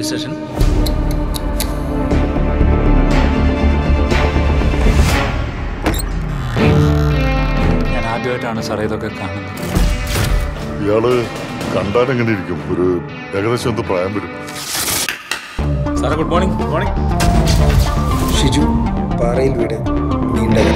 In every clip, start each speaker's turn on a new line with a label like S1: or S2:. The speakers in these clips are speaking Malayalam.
S1: പോലീസ് സ്റ്റേഷൻ
S2: ഞാൻ ആദ്യമായിട്ടാണ് സാറേ ഇതൊക്കെ കാണുന്നത്
S3: ഇയാള് കണ്ടാലെങ്ങനെ ഇരിക്കും ഒരു ഏകദേശം എന്ത് പ്രായം വരും
S2: സാറേ good morning good morning
S4: Shiju Parayil വീട് നീണ്ടകര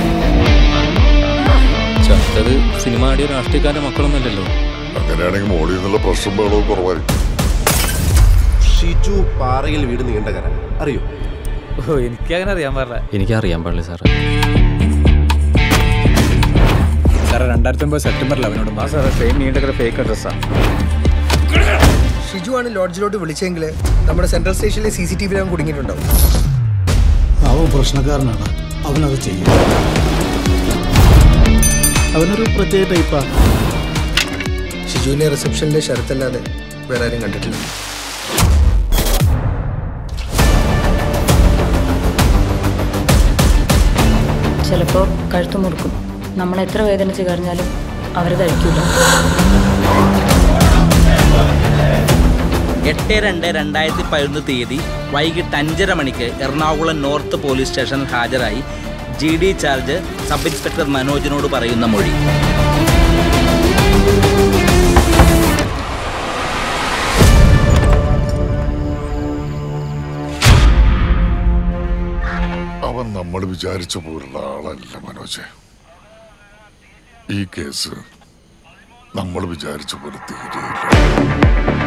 S2: ചത്തത് സിനിമ ആടിയ രാഷ്ട്രീയക്കാരുടെ മക്കളൊന്നുമല്ലല്ലോ
S3: അങ്ങനെയാണെങ്കിൽ മോളിൽ നിന്നുള്ള പ്രശ്നം ബഹളവും കുറവായിരിക്കും
S5: ഷിജു പാറയിൽ വീട് നീണ്ടകര അറിയോ
S2: ഓ എനിക്കങ്ങനെ അറിയാൻ പാടില്ല
S6: എനിക്കറിയാൻ പാടില്ല സാറേ
S2: സാറേ രണ്ടായിരത്തി ഒമ്പത് സെപ്റ്റംബർ ലെവനോട് ആ സാറേ സെയിം നീണ്ടകര ഫേക്ക് അഡ്രസ്സാണ്
S4: ഷിജു ആണ് ലോഡ്ജിലോട്ട് വിളിച്ചെങ്കിൽ നമ്മുടെ സെൻട്രൽ സ്റ്റേഷനിലെ സി സി ടി വിയിൽ അവൻ കുടുങ്ങിയിട്ടുണ്ടാവും
S7: അവൻ പ്രശ്നക്കാരനാണ് അവനത് ചെയ്യും അവനൊരു പ്രത്യേക ടൈപ്പാ
S4: ഷിജുവിനെ റിസപ്ഷനിലെ ശരത്തല്ലാതെ വേറെ ആരും കണ്ടിട്ടില്ല
S8: ചിലപ്പോൾ കഴുത്ത് മുറുക്കും നമ്മൾ എത്ര വേദനിച്ച് കരഞ്ഞാലും അവർ കഴിക്കില്ല
S1: എട്ട് രണ്ട് രണ്ടായിരത്തി പതിനൊന്ന് തീയതി വൈകിട്ട് അഞ്ചര മണിക്ക് എറണാകുളം നോർത്ത് പോലീസ് സ്റ്റേഷനിൽ ഹാജരായി G D charge sub inspector മനോജിനോട് പറയുന്ന മൊഴി
S3: അവൻ നമ്മൾ വിചാരിച്ച പോലുള്ള ആളല്ല മനോജ് ഈ കേസ് നമ്മൾ വിചാരിച്ച പോലെ തീരെയില്ല